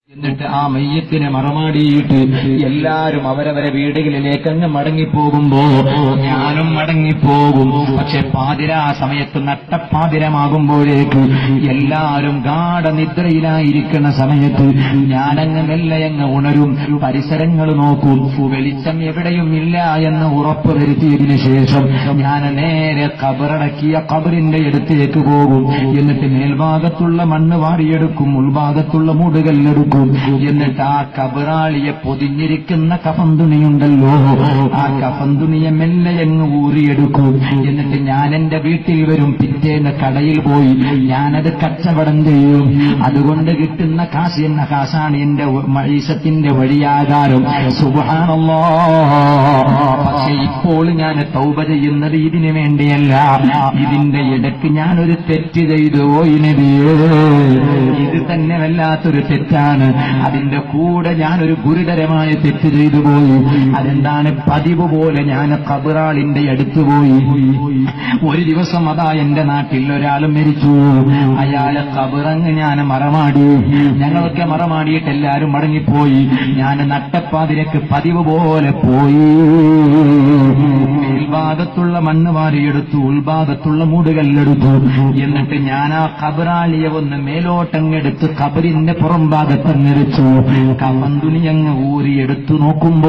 എന്നിട്ട് ആ മയ്യത്തിനെ മറമാടിയിട്ട് എല്ലാരും അവരവരെ വീടുകളിലേക്ക് അങ്ങ് മടങ്ങിപ്പോകുമ്പോ ഞാനും മടങ്ങിപ്പോകും പക്ഷെ പാതിരാ സമയത്ത് നട്ടപ്പാതിരമാകുമ്പോഴേക്ക് എല്ലാരും ഗാഠനിദ്രയിലായിരിക്കുന്ന സമയത്ത് ഞാനങ്ങ് മെല്ലെ അങ്ങ് ഉണരും പരിസരങ്ങൾ നോക്കും വെളിച്ചം എവിടെയും ഇല്ല എന്ന് ഉറപ്പ് വരുത്തിയതിനു ശേഷം ഞാൻ നേരെ കബറടക്കിയ കബറിന്റെ അടുത്തേക്ക് പോകും എന്നിട്ട് മേൽഭാഗത്തുള്ള മണ്ണ് വാരിയെടുക്കും ഉൾഭാഗത്തുള്ള മൂടുകല്ലെടുക്കും എന്നിട്ട് ആ കബറാളിയെ പൊതിഞ്ഞിരിക്കുന്ന കഫന്തുണിയുണ്ടല്ലോ ആ കഫന്തുണിയെ മെല്ലെ അങ്ങ് ഊറിയെടുക്കും എന്നിട്ട് ഞാൻ എന്റെ വീട്ടിൽ വരും പിറ്റേന്ന് കടയിൽ പോയി ഞാനത് കച്ചവടം ചെയ്യും അതുകൊണ്ട് കിട്ടുന്ന കാശ് എന്ന കാശാണ് എന്റെ മഴീസത്തിന്റെ വഴിയാകാരം സുബാണല്ലോ പക്ഷെ ഇപ്പോൾ ഞാൻ തൗബ ചെയ്യുന്നത് ഇതിനു വേണ്ടിയല്ല ഇതിന്റെ ഇടയ്ക്ക് ഞാനൊരു തെറ്റ് ചെയ്തു പോയി നബിയേ ഇത് തന്നെ വല്ലാത്തൊരു തെറ്റാണ് അതിന്റെ കൂടെ ഞാനൊരു ഗുരുതരമായ തെറ്റ് ചെയ്തു പോയി അതെന്താണ് പതിവ് പോലെ ഞാൻ കബറാളിന്റെ അടുത്ത് പോയി ഒരു ദിവസം അതാ എന്റെ നാട്ടിൽ ഒരാൾ മരിച്ചു അയാളെ കബറങ്ങ് ഞാൻ മറമാടി ഞങ്ങളൊക്കെ മറമാടിയിട്ട് എല്ലാരും മടങ്ങിപ്പോയി ഞാൻ നട്ടപ്പാതിരക്ക് പതിവ് പോലെ പോയി മേൽഭാഗത്തുള്ള മണ്ണ് വാരിയെടുത്തു ഉൾഭാഗത്തുള്ള മൂടുകല്ലെടുത്തു എന്നിട്ട് ഞാൻ ആ കബറാളിയെ ഒന്ന് മേലോട്ടങ്ങെടുത്ത് കബറിന്റെ പുറം ഭാഗത്തങ്ങെടുത്തു കമന്തുണി അങ്ങ് ഊരിയെടുത്തു നോക്കുമ്പോ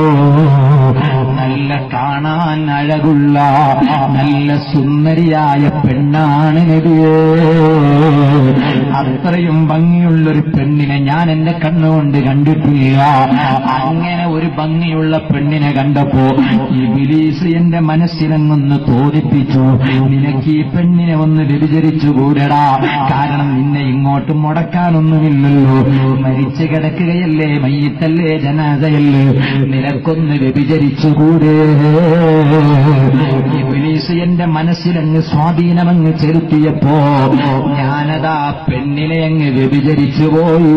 നല്ല കാണാൻ അഴകുള്ള നല്ല സുന്ദരിയായ പെണ്ണാണ് നബിയേ അത്രയും ഭംഗിയുള്ളൊരു പെണ്ണിനെ ഞാൻ എന്റെ കണ്ണുകൊണ്ട് കണ്ടിട്ടില്ല അങ്ങനെ ഒരു ഭംഗിയുള്ള പെണ്ണിനെ കണ്ടപ്പോ ഈ ബിലീസ് എന്റെ മനസ്സിലങ്ങൊന്ന് തോന്നിപ്പിച്ചു നിനക്ക് ഈ പെണ്ണിനെ ഒന്ന് വ്യഭിചരിച്ചു കൂടടാ കാരണം നിന്നെ ഇങ്ങോട്ട് മുടക്കാനൊന്നുമില്ലല്ലോ മരിച്ചു കിടക്കുകയല്ലേ മയ്യത്തല്ലേ ജനാസയല്ലേ നിനക്കൊന്ന് വ്യഭിചരിച്ചുകൂടേ ഇബ്ലീസ് എന്റെ മനസ്സിലങ്ങ് സ്വാധീനമങ്ങ് ചെലുത്തിയപ്പോ ഞാനതാ പെണ്ണിനെ അങ്ങ് വ്യഭിചരിച്ചു പോയി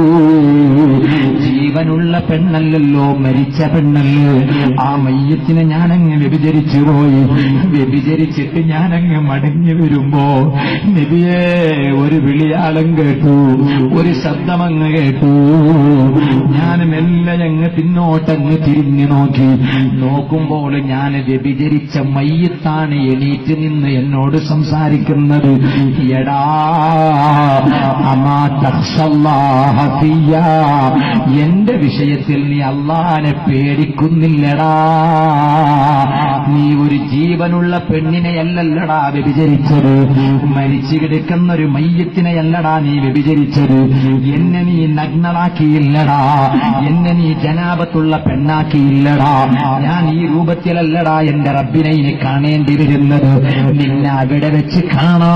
ജീവനുള്ള പെണ്ണല്ലല്ലോ മരിച്ച പെണ്ണല്ലോ ആ മയ്യത്തിനെ ഞാനങ്ങ് വ്യഭിചരിച്ചു പോയി വ്യഭിചരിച്ചിട്ട് ഞാനങ്ങ് മടങ്ങി വരുമ്പോ നബിയേ ഒരു വിളിയാളം കേട്ടു ഒരു ശബ്ദമങ്ങ് കേട്ടു ഞാൻ മെല്ലെ അങ്ങ് പിന്നോട്ടങ്ങ് തിരിഞ്ഞു നോക്കി നോക്കുമ്പോൾ ഞാൻ വ്യഭിചരിച്ച മയ്യത്താണ് എണീറ്റ് നിന്ന് എന്നോട് സംസാരിക്കുന്നത് എടാ അമാ തഖ്ഷല്ലാഹ ഫിയ്യ. എന്റെ വിഷയത്തിൽ നീ അള്ളാനെ പേടിക്കുന്നില്ലടാ നീ ഒരു ജീവനുള്ള പെണ്ണിനെയല്ലല്ലടാ വ്യഭിചരിച്ചത് മരിച്ചു കിടക്കുന്ന ഒരു മയ്യത്തിനെയല്ലടാ നീ വ്യഭിചരിച്ചത് എന്നെ നീ നഗ്നളാക്കിയില്ലടാ എന്നെ നീ ജനാപത്തുള്ള പെണ്ണാക്കിയില്ലടാ ഞാൻ ഈ രൂപത്തിലല്ലടാ എന്റെ റബ്ബിനെ ഇനി കാണേണ്ടി വരുന്നത് നിന്നെ അവിടെ വെച്ച് കാണാ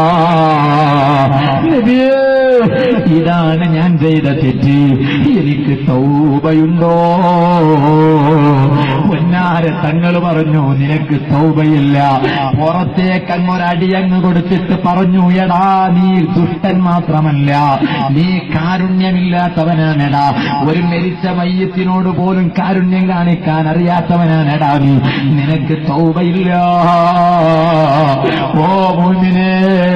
നബിയേ, ഇതാണ് ഞാൻ ചെയ്ത തെറ്റ് എനിക്ക് തൗബയുണ്ടോ പൊന്നാര തങ്ങൾ പറഞ്ഞു നിനക്ക് തൗബയില്ല പുറത്തേക്ക് അങ്ങൊരടിയങ്ങ് കൊടുത്തിട്ട് പറഞ്ഞു എടാ നീ ദുഷ്ടൻ മാത്രമല്ല നീ കാരുണ്യമില്ലാത്തവനാണെടാ ഒരു മരിച്ച മയ്യത്തിനോട് പോലും കാരുണ്യം കാണിക്കാൻ അറിയാത്തവനാണെടാ നീ നിനക്ക് തൗബയില്ല ഓ മുന്നിനെ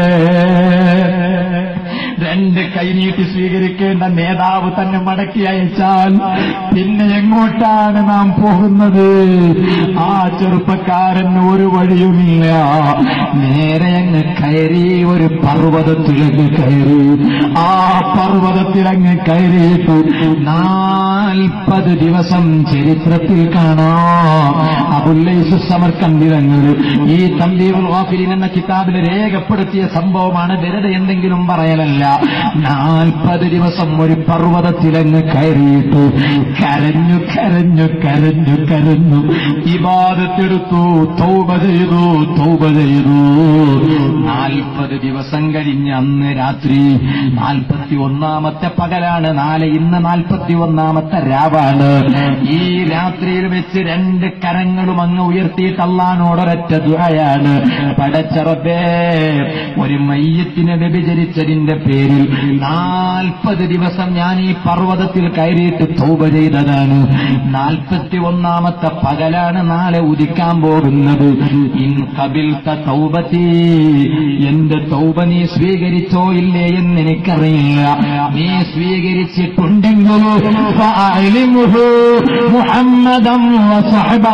രണ്ട് കൈനീട്ടി സ്വീകരിക്കേണ്ട നേതാവ് തന്നെ മടക്കി അയച്ചാൽ പിന്നെ എങ്ങോട്ടാണ് നാം പോകുന്നത് ആ ചെറുപ്പക്കാരൻ ഒരു വഴിയുമില്ല നേരെ അങ്ങ് കയറി ഒരു പർവ്വതത്തിലങ്ങ് കയറി ആ പർവ്വതത്തിലങ്ങ് കയറിയിട്ട് നാൽപ്പത് ദിവസം ചരിത്രത്തിൽ കാണാം അബുല്ലൈസ് സമർക്കന്തിരങ്ങൾ ഈ തമ്പീറുൽ വാഫിലിൻ എന്ന കിതാബിൽ രേഖപ്പെടുത്തിയ സംഭവമാണ് വെറുതെ എന്തെങ്കിലും പറയലല്ല നാൽപ്പത് ദിവസം ഒരു പർവ്വതത്തിലങ്ങ് കയറിയിട്ട് കരഞ്ഞു കരഞ്ഞു കരഞ്ഞു കരഞ്ഞു ഇബാദത്തെടുത്തു തൗബ ചെയ്തു തൗബ ചെയ്തു നാൽപ്പത് ദിവസം കഴിഞ്ഞ് അന്ന് രാത്രി നാൽപ്പത്തി ഒന്നാമത്തെ പകലാണ് നാളെ ഇന്ന് നാൽപ്പത്തി ഒന്നാമത്തെ രാവാണ് ഈ രാത്രിയിൽ വെച്ച് രണ്ട് കരങ്ങളും അങ്ങ് ഉയർത്തിയിട്ട് അള്ളഹാനോടൊരൊറ്റ ദുഹയാണ് പടച്ചറബേ ഒരു മയ്യത്തിനെ വ്യഭിചരിച്ചതിന്റെ പേരിൽ പേരിൽ നാൽപ്പത് ദിവസം ഞാൻ ഈ പർവ്വതത്തിൽ കയറിയിട്ട് തൗബ ചെയ്തതാണ് നാൽപ്പത്തി ഒന്നാമത്തെ പകലാണ് നാളെ ഉദിക്കാൻ പോകുന്നത് ഇൻ കബിൽത്ത തൗബത്തി എന്റെ തൗബ നീ സ്വീകരിച്ചോ ഇല്ലേ എന്ന് എനിക്കറിയില്ല നീ സ്വീകരിച്ചിട്ടുണ്ടെങ്കിൽ ഫഅലിമുഹു മുഹമ്മദം വസഹബാ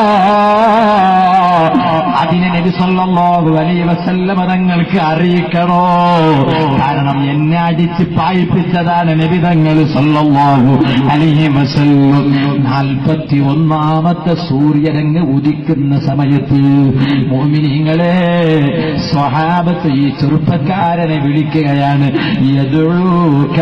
അതിനെ നബി സല്ലല്ലാഹു അലൈഹി വസല്ലമ തങ്ങൾക്ക് അറിയിക്കണോ കാരണം എന്നെ അടിച്ച് പായിപ്പിച്ചതാണ് നബി തങ്ങൾ സല്ലല്ലാഹു അലൈഹി വസല്ലം നാൽപ്പത്തി ഒന്നാമത്തെ സൂര്യനങ്ങ് ഉദിക്കുന്ന സമയത്ത് മോമിനിങ്ങളെ സ്വഹാബത്ത് ഈ ചെറുപ്പക്കാരനെ വിളിക്കുകയാണ് യദൂക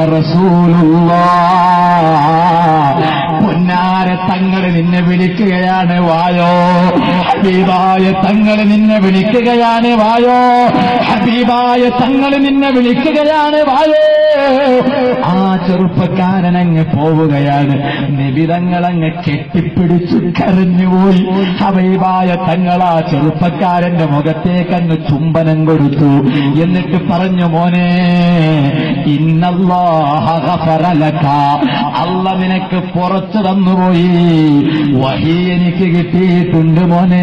റസൂലുള്ളാഹ് പൊന്നാര തങ്ങള് നിന്നെ വിളിക്കുകയാണ് വായോ ഹബീബായ തങ്ങള് നിന്നെ വിളിക്കുകയാണ് വായോ ഹബീബായ തങ്ങള് നിന്നെ വിളിക്കുകയാണ് വായോ ആ ചെറുപ്പക്കാരനങ്ങ് പോവുകയാണ് നിബിതങ്ങളങ്ങ് കെട്ടിപ്പിടിച്ചു കരഞ്ഞുപോയി ഹബീബായ തങ്ങൾ ആ ചെറുപ്പക്കാരന്റെ മുഖത്തേക്കങ്ങ് ചുംബനം കൊടുത്തു എന്നിട്ട് പറഞ്ഞു മോനെ ഇന്നല്ലാഹ ഗഫറലക അല്ല നിനക്ക് പുറത്തു തന്നുപോയി വഹി എനിക്ക് കിട്ടിയിട്ടുണ്ട് മോനെ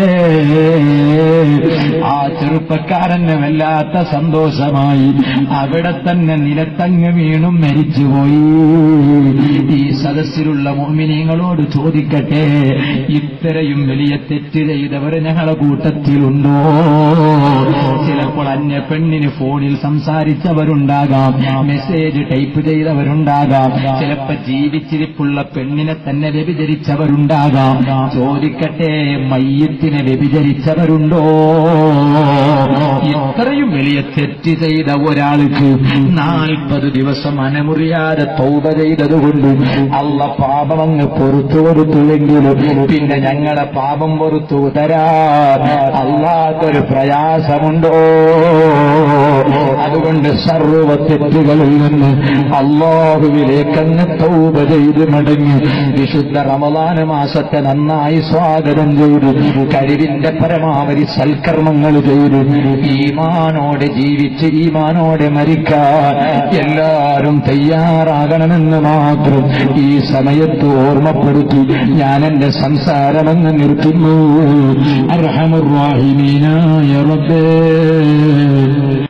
ആ ചെറുപ്പക്കാരന് വല്ലാത്ത സന്തോഷമായി അവിടെ തന്നെ നിലത്തങ്ങ് വീണും മരിച്ചുപോയി ഈ സദസ്സിലുള്ള മോമിനിങ്ങളോട് ചോദിക്കട്ടെ ഇത്രയും വലിയ തെറ്റ് ചെയ്തവർ ഞങ്ങളെ കൂട്ടത്തിലുണ്ടോ ചിലപ്പോൾ അന്യ പെണ്ണിന് ഫോണിൽ സംസാരിച്ചവരുണ്ടാകാം മെസ്സേജ് ടൈപ്പ് ചെയ്തവരുണ്ടാകാം ചിലപ്പോ ജീവിച്ചിരിപ്പുള്ള പെണ്ണിനെ തന്നെ വ്യഭിചരിച്ചവരുണ്ടാകാം ചോദിക്കട്ടെ മയ്യത്തിനെ വ്യഭിചരിച്ചവരുണ്ടോ ഇത്രയും വലിയ തെറ്റ് ചെയ്ത ഒരാൾക്ക് നാൽപ്പത് ദിവസം അനമുറിയാതെ തൗബ ചെയ്തതുകൊണ്ട് അല്ല പാപമങ്ങ് പൊറത്തു കൊടുത്തുവെങ്കിലും പിന്നെ ഞങ്ങളെ പാപം പൊറത്തു തരാ അല്ലാത്തൊരു പ്രയാസമുണ്ടോ അതുകൊണ്ട് സർവ തെറ്റുകളിൽ നിന്ന് അള്ളാഹുവിലേക്കങ്ങ് തൗബ ചെയ്ത് മടങ്ങി വിശുദ്ധ റമദാന മാസത്തെ നന്നായി സ്വാഗതം ചെയ്തു കഴിവിന്റെ പരമാവധി സൽക്കർമ്മങ്ങൾ ചെയ്തു ഈമാനോടെ ജീവിച്ച് ഈമാനോടെ മരിക്കാൻ എല്ലാവരും തയ്യാറാകണമെന്ന് മാത്രം ഈ സമയത്ത് ഓർമ്മപ്പെടുത്തി ഞാൻ എന്റെ സംസാരമങ്ങ് നിർത്തുന്നു അർഹമുറാഹിമീനായ റബ്ബേ